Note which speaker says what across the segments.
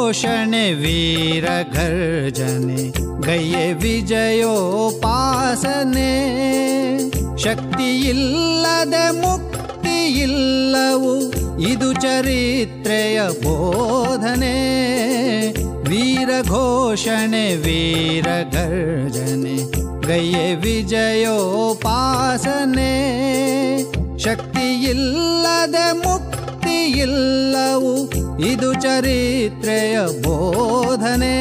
Speaker 1: ಘೋಷಣೆ ವೀರ ಗರ್ಜನೆ ಗೈಯೆ ವಿಜಯೋಪಾಸನೆ ಶಕ್ತಿಯಿಲ್ಲದೆ ಮುಕ್ತಿಯಿಲ್ಲವು ಇದು ಚರಿತ್ರೆಯ ಬೋಧನೆ ವೀರ ಘೋಷಣೆ ವೀರ ಗರ್ಜನೆ ಗೈಯೆ ವಿಜಯೋಪಾಸನೆ ಶಕ್ತಿಯಿಲ್ಲದೆ ಮುಕ್ತಿಯಿಲ್ಲವು ಇದು ಚರಿತ್ರೆಯ ಬೋಧನೆ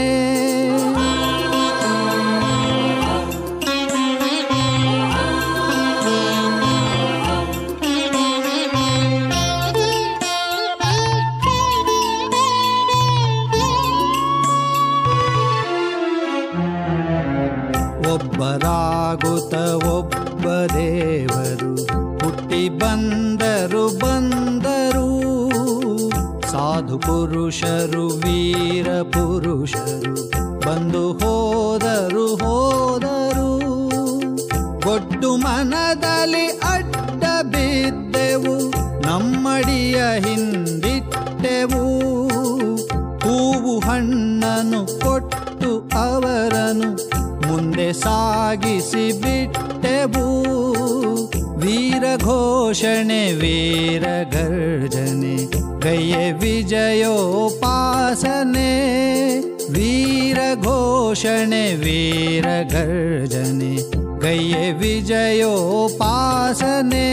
Speaker 1: ಒಬ್ಬರಾಗುತ್ತ ಒಬ್ಬ ದೇವರು ಹುಟ್ಟಿ ಬಂದರು ಬಂದರು ಸಾಧು ಪುರುಷರು ವೀರ ಪುರುಷರು ಬಂದು ಹೋದರು ಹೋದರು ಗೊಡ್ಡು ಮನದಲ್ಲಿ ಅಡ್ಡ ಬಿದ್ದೆವು ನಮ್ಮಡಿಯ ಹಿಂದಿಟ್ಟೆವು ಹೂವು ಹಣ್ಣನ್ನು ಕೊಟ್ಟು ಅವರನ್ನು ಮುಂದೆ ಸಾಗಿಸಿ ಬಿಟ್ಟೆವು ವೀರ ಘೋಷಣೆ ವೀರ ಗರ್ಜನೆ ಗೈಯೆ ವಿಜಯೋಪಾಸನೆ ವೀರ ಘೋಷಣೆ ವೀರ ಗರ್ಜನೆ ಗೈಯೆ ವಿಜಯೋಪಾಸನೆ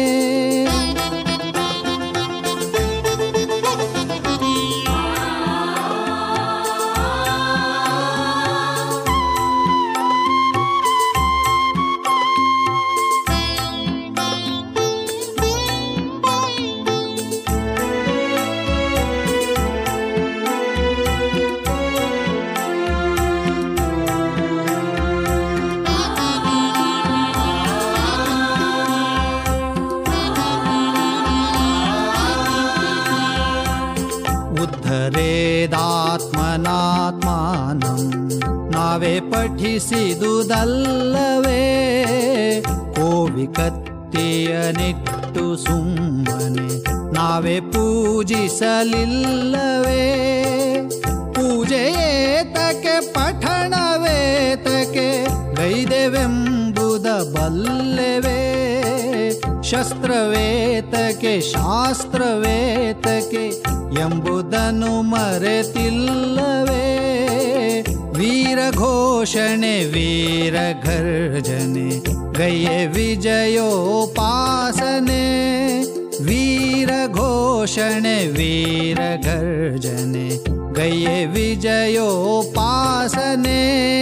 Speaker 1: ಉದ್ಧರೇದಾತ್ಮನಾತ್ಮಾನಂ ನಾವೇ ಪಠಿಸಿದುದಲ್ಲವೇ ಕೋವಿ ಕತ್ತಿಯ ನಿಟ್ಟು ಸುಮ್ಮನೆ ನಾವೇ ಪೂಜಿಸಲಿಲ್ಲವೇ ಪೂಜೆಯೇತಕ್ಕೆ ಪಠಣವೇತಕ್ಕೆ ಗೈದೆವೆಂಬುದ ಬಲ್ಲೆವೇ ಶಸ್ತ್ರವೇತಕ್ಕೆ ಶಾಸ್ತ್ರವೇತಕ್ಕೆ ಎಂಬುದನ್ನು ಮರೆತಿಲ್ಲವೇ ವೀರ ಘೋಷಣೆ ವೀರ ಗರ್ಜನೆ ಗೈಯೆ ವಿಜಯೋಪಾಸನೆ ವೀರ ಘೋಷಣೆ ವೀರ ಗರ್ಜನೆ ಗೈಯೆ ವಿಜಯೋಪಾಸನೆ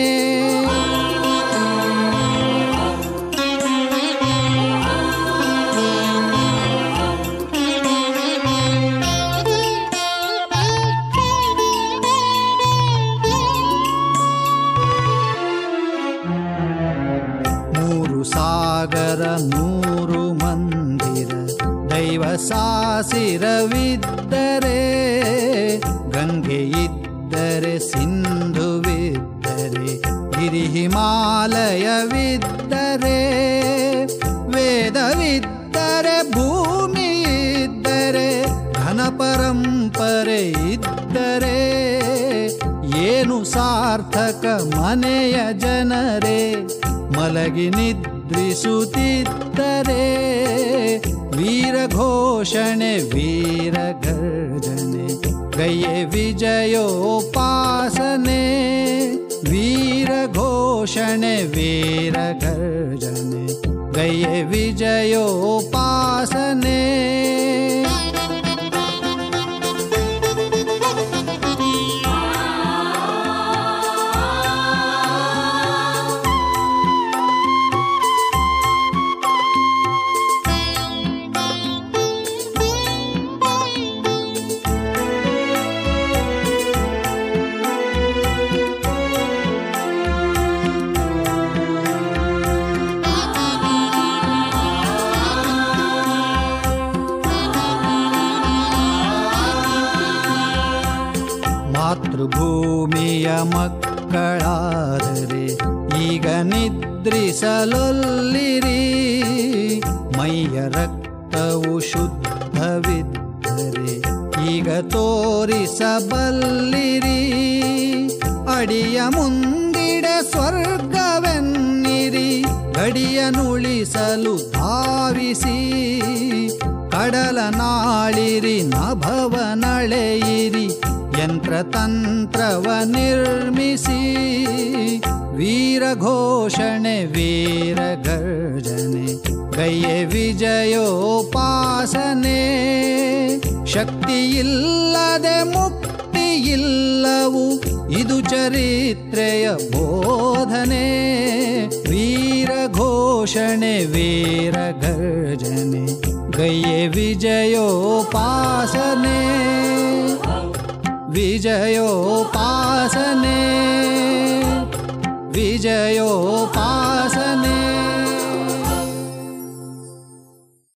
Speaker 1: ಮೂರು ಸಾಗರ ನೂರು ಮಂದಿರ ದೈವ ಸಾಸಿರವಿದ್ದರೆ ಗಂಗೆ ಇದ್ದರೆ ಸಿಂಧುವಿದ್ದರೆ ಗಿರಿ ಹಿಮಾಲಯವಿದ್ದರೆ ವೇದವಿದ್ದರೆ ಭೂಮಿ ಇದ್ದರೆ ಘನ ಪರಂಪರೆ ಇದ್ದರೆ ಏನು ಸಾರ್ಥಕ ಮನೆಯ ಜನರೇ ಮಲಗಿ ನಿದ್ರಿಸುತ್ತಿದ್ದರೆ ವೀರ ಘೋಷಣೆ ವೀರ ಗರ್ಜನೆ ಗೈಯೆ ವಿಜಯೋಪಾಸನೆ ವೀರ ಘೋಷಣೆ ವೀರ ಗರ್ಜನೆ ಗೈಯೆ ವಿಜಯೋಪಾಸನೆ ಮಾತೃಭೂಮಿಯ ಮಕ್ಕಳಾದರೆ ಈಗ ನಿದ್ರಿಸಲೊಲ್ಲಿರಿ ಮೈಯ ರಕ್ತವು ಶುದ್ಧವಿದ್ದರೆ ಈಗ ತೋರಿಸಬಲ್ಲಿರಿ ಅಡಿಯ ಮುಂದಿಡ ಸ್ವರ್ಗವೆನ್ನಿರಿ ಗಡಿಯನುಳಿಸಲು ಧಾವಿಸಿ ಕಡಲ ನಾಳಿರಿ ನಭವ ನಳೆಯಿರಿ ಯಂತ್ರತಂತ್ರವ ನಿರ್ಮಿಸಿ ವೀರ ಘೋಷಣೆ ವೀರ ಗರ್ಜನೆ ಗೈಯೆ ವಿಜಯೋಪಾಸನೆ ಶಕ್ತಿಯಿಲ್ಲದೆ ಮುಕ್ತಿಯಿಲ್ಲವು ಇದು ಚರಿತ್ರೆಯ ಬೋಧನೆ ವೀರ ಘೋಷಣೆ ವೀರ ಗರ್ಜನೆ ಗೈಯೆ ವಿಜಯೋಪಾಸನೆ ವಿಜಯೋಪಾಸನೆ ವಿಜಯೋಪಾಸನೆ